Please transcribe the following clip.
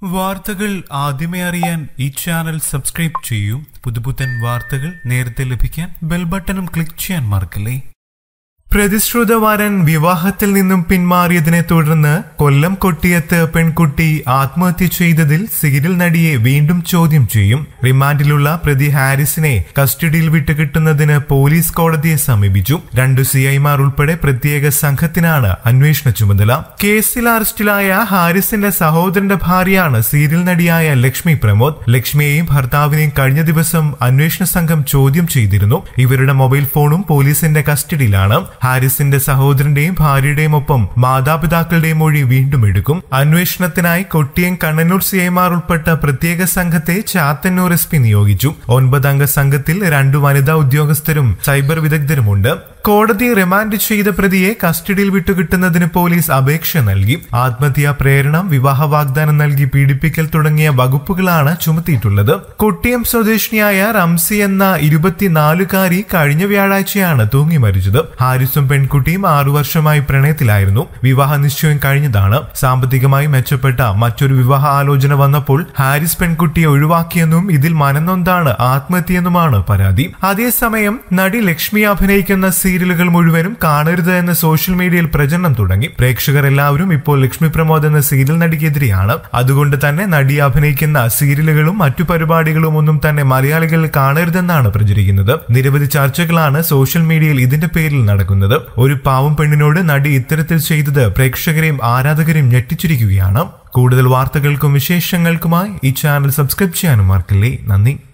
വാർത്തകൾ ആദ്യമേ അറിയാൻ ഈ ചാനൽ സബ്സ്ക്രൈബ് ചെയ്യൂ പുതുപുത്തൻ വാർത്തകൾ നേരത്തെ ലഭിക്കാൻ ബെൽ ബട്ടണും ക്ലിക്ക് ചെയ്യാൻ മറക്കല്ലേ പ്രതിശ്രുതവാരൻ വിവാഹത്തിൽ നിന്നും പിന്മാറിയതിനെ തുടർന്ന് കൊല്ലം കൊട്ടിയത്ത് പെൺകുട്ടി ആത്മഹത്യ ചെയ്തതിൽ സീരിയൽ നടിയെ വീണ്ടും ചോദ്യം ചെയ്യും റിമാൻഡിലുള്ള പ്രതി ഹാരിസിനെ കസ്റ്റഡിയിൽ വിട്ടുകിട്ടുന്നതിന് പോലീസ് കോടതിയെ സമീപിച്ചു രണ്ടു സിഐമാർ ഉൾപ്പെടെ പ്രത്യേക സംഘത്തിനാണ് അന്വേഷണ ചുമതല കേസിൽ അറസ്റ്റിലായ ഹാരിസിന്റെ സഹോദരന്റെ ഭാര്യയാണ് സീരിയൽ നടിയായ ലക്ഷ്മി പ്രമോദ് ലക്ഷ്മിയെയും ഭർത്താവിനെയും കഴിഞ്ഞ ദിവസം അന്വേഷണ സംഘം ചോദ്യം ചെയ്തിരുന്നു ഇവരുടെ മൊബൈൽ ഫോണും പോലീസിന്റെ കസ്റ്റഡിയിലാണ് ഹാരിസിന്റെ സഹോദരന്റെയും ഭാര്യയുടെയും ഒപ്പം മാതാപിതാക്കളുടെയും മൊഴി വീണ്ടും എടുക്കും അന്വേഷണത്തിനായി കൊട്ടിയം കണ്ണനൂർ സിഐമാർ ഉൾപ്പെട്ട പ്രത്യേക സംഘത്തെ ചാത്തന്നൂർ എസ് പി നിയോഗിച്ചു ഒൻപതംഗ സംഘത്തിൽ രണ്ടു വനിതാ ഉദ്യോഗസ്ഥരും സൈബർ വിദഗ്ധരുമുണ്ട് കോടതി റിമാൻഡ് ചെയ്ത പ്രതിയെ കസ്റ്റഡിയിൽ വിട്ടുകിട്ടുന്നതിന് പോലീസ് അപേക്ഷ നൽകി ആത്മഹത്യാ പ്രേരണം വിവാഹ വാഗ്ദാനം നൽകി പീഡിപ്പിക്കൽ തുടങ്ങിയ വകുപ്പുകളാണ് ചുമത്തിയിട്ടുള്ളത് കൊട്ടിയം സ്വദേശിനിയായ റംസി എന്ന ഇരുപത്തിനാലുകാരി കഴിഞ്ഞ വ്യാഴാഴ്ചയാണ് തൂങ്ങി മരിച്ചത് ഹാരിസും പെൺകുട്ടിയും ആറു വർഷമായി പ്രണയത്തിലായിരുന്നു വിവാഹ നിശ്ചയം കഴിഞ്ഞതാണ് സാമ്പത്തികമായി മെച്ചപ്പെട്ട മറ്റൊരു വിവാഹ ആലോചന വന്നപ്പോൾ ഹാരിസ് പെൺകുട്ടിയെ ഒഴിവാക്കിയെന്നും ഇതിൽ മനനൊന്താണ് ആത്മഹത്യയെന്നുമാണ് പരാതി അതേസമയം നടി ലക്ഷ്മി അഭിനയിക്കുന്ന സീരിയലുകൾ മുഴുവനും കാണരുത് എന്ന സോഷ്യൽ മീഡിയയിൽ പ്രചരണം തുടങ്ങി പ്രേക്ഷകർ എല്ലാവരും ഇപ്പോൾ ലക്ഷ്മി പ്രമോദ് എന്ന സീരിയൽ നടിക്കെതിരെയാണ് അതുകൊണ്ട് തന്നെ നടി അഭിനയിക്കുന്ന സീരിയലുകളും മറ്റു പരിപാടികളും ഒന്നും തന്നെ മലയാളികൾ കാണരുതെന്നാണ് പ്രചരിക്കുന്നത് നിരവധി ചർച്ചകളാണ് സോഷ്യൽ മീഡിയയിൽ ഇതിന്റെ പേരിൽ നടക്കുന്നത് ഒരു പാവം പെണ്ണിനോട് നടി ഇത്തരത്തിൽ ചെയ്തത് പ്രേക്ഷകരെയും ആരാധകരെയും ഞെട്ടിച്ചിരിക്കുകയാണ് കൂടുതൽ വാർത്തകൾക്കും വിശേഷങ്ങൾക്കുമായി ഈ ചാനൽ സബ്സ്ക്രൈബ് ചെയ്യാനും മറക്കില്ലേ നന്ദി